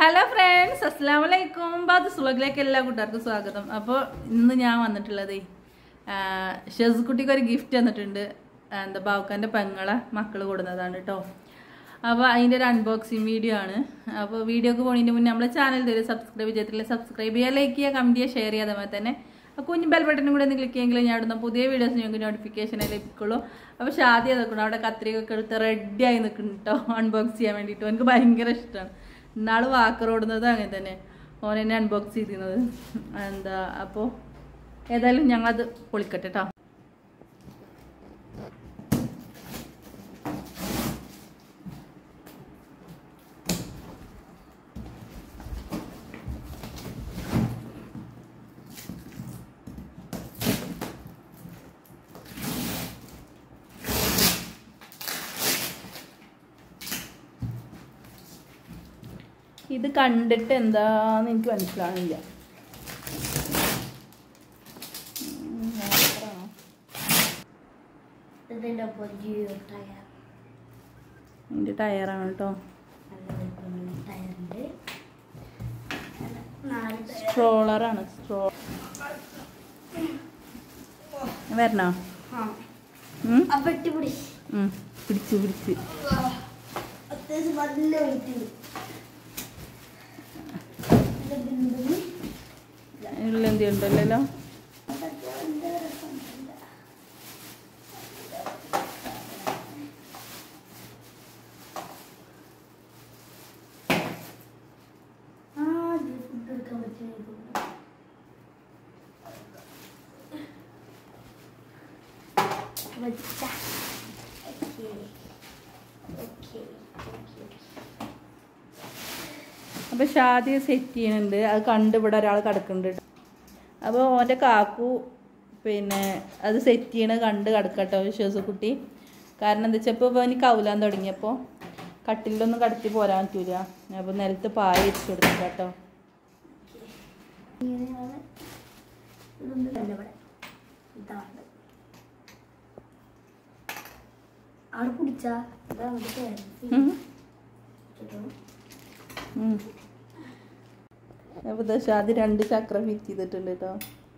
Hello friends അസ്സാം വലൈക്കും ബാദ് സുളകിലേക്ക് എല്ലാ കൂട്ടുകാർക്കും സ്വാഗതം അപ്പോൾ ഇന്ന് ഞാൻ വന്നിട്ടുള്ളത് ഷെസ്കുട്ടിക്ക് ഒരു ഗിഫ്റ്റ് തന്നിട്ടുണ്ട് ആ, എന്താ ബാവുക്കാൻ്റെ പെങ്ങളെ മക്കൾ കൊടുന്നതാണ് കേട്ടോ അപ്പോൾ അതിൻ്റെ ഒരു അൺബോക്സിങ് വീഡിയോ ആണ് അപ്പോൾ വീഡിയോക്ക് പോകുന്നതിന് മുന്നേ നമ്മളെ ചാനൽ തരും സബ്സ്ക്രൈബ് ചെയ്തിട്ടില്ല സബ്സ്ക്രൈബ് ചെയ്യുക ലൈക്ക് ചെയ്യുക കമൻറ്റ് ചെയ്യുക ഷെയർ ചെയ്യുക അതേപോലെ തന്നെ ആ കുഞ്ഞ് ബെൽ ബട്ടനും കൂടെ ഒന്ന് ക്ലിക്ക് ചെയ്യുമെങ്കിൽ ഞാൻ ഇടുന്ന പുതിയ വീഡിയോസ് നിങ്ങൾക്ക് നോട്ടിഫിക്കേഷൻ ലഭിക്കുള്ളൂ അപ്പോൾ ഷാദിയ നിൽക്കണം അവിടെ കത്രികൊക്കെ എടുത്ത് റെഡിയായി നിൽക്കുന്നു കേട്ടോ അൺബോക്സ് ചെയ്യാൻ വേണ്ടിയിട്ട് എനിക്ക് ഭയങ്കര ഇഷ്ടമാണ് ഇന്നാൾ വാക്കർ ഓടുന്നത് അങ്ങനെ തന്നെ ഓൻ എന്നെ അൺബോക്സ് ചെയ്തിരുന്നത് എന്താ അപ്പോൾ ഏതായാലും ഞങ്ങളത് പൊളിക്കട്ടെ കേട്ടോ ഇത് കണ്ടിട്ട് എന്താന്ന് എനിക്ക് മനസ്സിലാവുന്നില്ല ഉം, വാക്കറാണോ? ഇതിന്റെ പുതിയ ടയർ ഇതിന്റെ ടയറാണ് കേട്ടോ നല്ല വലിപ്പമുള്ള ടയറുണ്ട് നാല് ടയർ സ്ട്രോളറാണ് സ്ട്രോ വരണോ ആ ഉം? ആ പെട്ടി പിടി ഉം. പിടിച്ച് പിടിച്ച് അത്യാവശ്യം നല്ല വെയിറ്റ് ഉള്ളെന്തി ഉണ്ടല്ലോ ആ ഇത് ഫുഡ് എടുക്കാൻ പറ്റുന്ന വെച്ച ഓക്കെ ഓക്കെ ഓക്കെ അപ്പൊ ഷാദി സെറ്റ് ചെയ്യുന്നുണ്ട് അത് കണ്ട് ഇവിടെ ഒരാൾ കിടക്കുന്നുണ്ട് അപ്പോൾ ഓൻ്റെ കാക്കു പിന്നെ അത് സെറ്റ് ചെയ്യണത് കണ്ട് കിടക്കട്ടോ വിശ്വാസക്കുട്ടി കാരണം എന്താ വെച്ചാൽ ഇപ്പോൾ അവന് കൗലാൻ തുടങ്ങിയപ്പോൾ കട്ടിലൊന്നും കടത്തി പോരാൻ പറ്റൂല അപ്പോൾ നിലത്ത് പായ വെച്ച് കൊടുത്തു കേട്ടോ ഇങ്ങനെയാണ് ഇതൊന്നും അല്ല ഇവിടെ ഇതാണ് അവിടെ കുടിച്ചാ ഇതാ അവിടെ ഉം. ഉം. അപ്പോൾ ദാ ഷാദി രണ്ട് ചക്രം ഫിറ്റ് ചെയ്തിട്ടുണ്ട് കേട്ടോ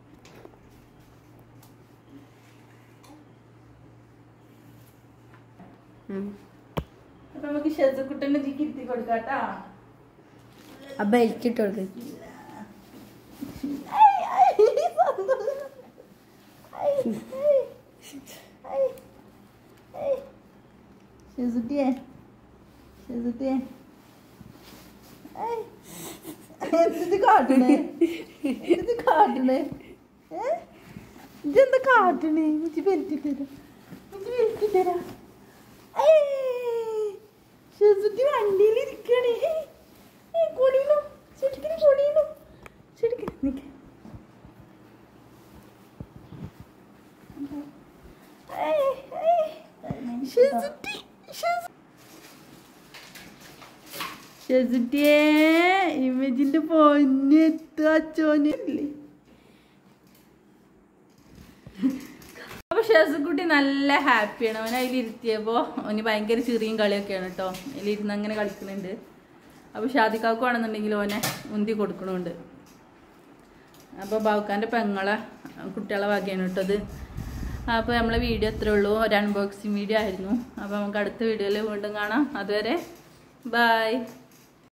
അപ്പൊ നമുക്ക് ഷെസക്കുട്ടൻ്റെ ഇതിക്ക് ഇരുത്തി കൊടുക്കാം കേട്ടോ ആ ബെൽറ്റ് ഇട്ട് കൊടുക്കും ഷെസുട്ടിയെ ഷെസുട്ടിയെ എന്ത് കാട്ടണേ എന്ത് കാട്ടണേ ഏ? ഇതെന്താ കാട്ടണേ ഇഞ്ചി പെരുത്തി തരാം ഇഞ്ചി പെരുത്തി തരാം ഷെസുട്ടി വണ്ടിയിൽ ഇരിക്കണേ കൊടിയണു ശരിക്കും കൊടിയണു ശരിക്കും നിക്ക് ഷെസുട്ടി ഷെസു ഷെസുട്ടിയെ ഇമേജിന്റെ പൊന്നെത്തു അച്ചോനില്ലേ അപ്പൊ ഷെസുക്കുട്ടി നല്ല ഹാപ്പിയാണ് അവൻ അതിലിരുത്തിയപ്പോ അവന് ഭയങ്കര ചെറിയും കളിയൊക്കെയാണ് കേട്ടോ അതിലിരുന്ന് അങ്ങനെ കളിക്കുന്നുണ്ട് അപ്പൊ ഷാദിക്കാക്ക് വേണമെന്നുണ്ടെങ്കിൽ ഓനെ ഉന്തി കൊടുക്കണുണ്ട് അപ്പോൾ ബാവുക്കാൻ്റെ പെങ്ങളെ കുട്ടികളെ വകയാണ് കേട്ടത് അപ്പോൾ നമ്മളെ വീഡിയോ ഇത്രേ ഉള്ളൂ ഒരു അൺബോക്സിങ് വീഡിയോ ആയിരുന്നു അപ്പോൾ നമുക്ക് അടുത്ത വീഡിയോയിൽ വീണ്ടും കാണാം അതുവരെ ബൈ